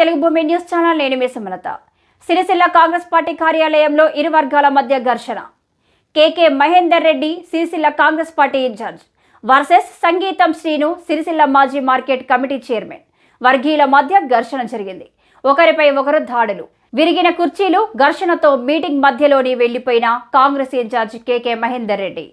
తెలుగు భూమి news channel నేను మీ సుమలత సిరిసిల్ల కాంగ్రెస్ పార్టీ కార్యాలయంలో ఇరు వర్గాల మధ్య ఘర్షణ KK Mahender Reddy Sircilla Congress party incharge versus Sangeetham Srinu Sircilla మాజీ మార్కెట్ కమిటీ చైర్మన్ వర్గీయుల మధ్య ఘర్షణ జరిగింది ఒకరిపై ఒకరు దాడులు విరిగిన కుర్చీలు ఘర్షణతో మీటింగ్ మధ్యలోని వెళ్లిపోయిన కాంగ్రెస్ ఇన్ఛార్జ్ కేకే మహేందర్ రెడ్డి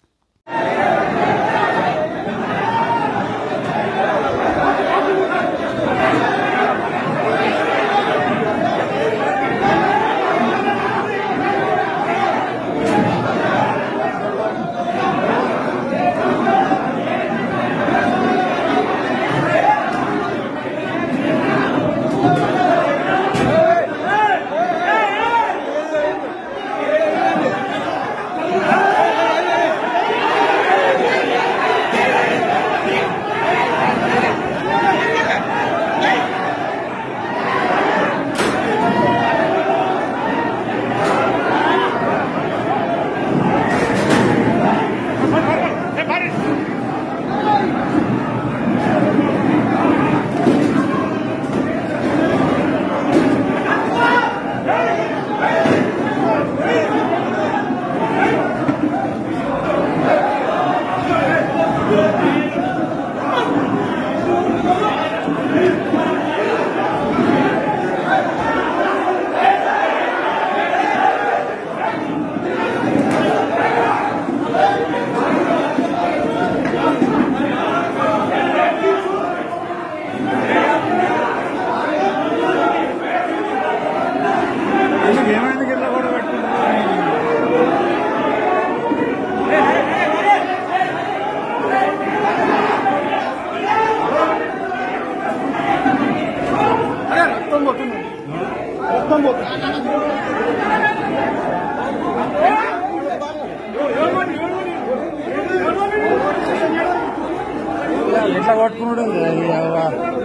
ఎందుకు ఏమైంది గిట్ల కూడా పెట్టుకుంటున్నారు అరే రక్తం పోతుంది రక్తం పోతుంది ఎట్లా కొట్టుకున్నాడు